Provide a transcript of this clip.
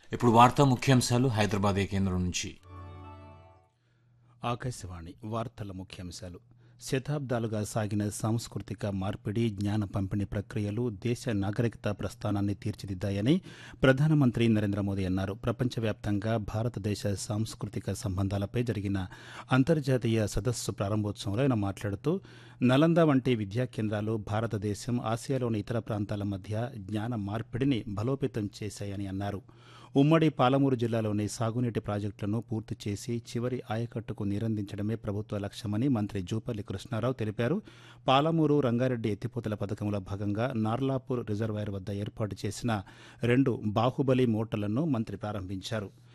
ఇప్పుడు వార్తా ముఖ్యాంశాలు హైదరాబాద్ కేంద్రం నుంచి ఆకాశవాణి వార్తల ముఖ్యాంశాలు శతాబ్దాలుగా సాగిన సాంస్కృతిక మార్పిడి జ్ఞాన పంపిణీ ప్రక్రియలు దేశ నాగరికత ప్రస్థానాన్ని తీర్చిదిద్దాయని ప్రధానమంత్రి నరేంద్ర మోదీ అన్నారు ప్రపంచవ్యాప్తంగా భారతదేశ సాంస్కృతిక సంబంధాలపై జరిగిన అంతర్జాతీయ సదస్సు ప్రారంభోత్సవంలో ఆయన మాట్లాడుతూ నలంద వంటి విద్యా కేంద్రాలు భారతదేశం ఆసియాలోని ఇతర ప్రాంతాల మధ్య జ్ఞాన మార్పిడిని బలోపేతం చేశాయని అన్నారు ఉమ్మడి పాలమూరు జిల్లాలోని సాగునీటి ప్రాజెక్టులను పూర్తి చేసి చివరి ఆయకట్టుకు నీరందించడమే ప్రభుత్వ లక్ష్యమని మంత్రి జూపల్లి కృష్ణారావు తెలిపారు పాలమూరు రంగారెడ్డి ఎత్తిపోతల పథకంలో భాగంగా నార్లాపూర్ రిజర్వాయర్ వద్ద ఏర్పాటు చేసిన రెండు బాహుబలి మోటార్లను మంత్రి ప్రారంభించారు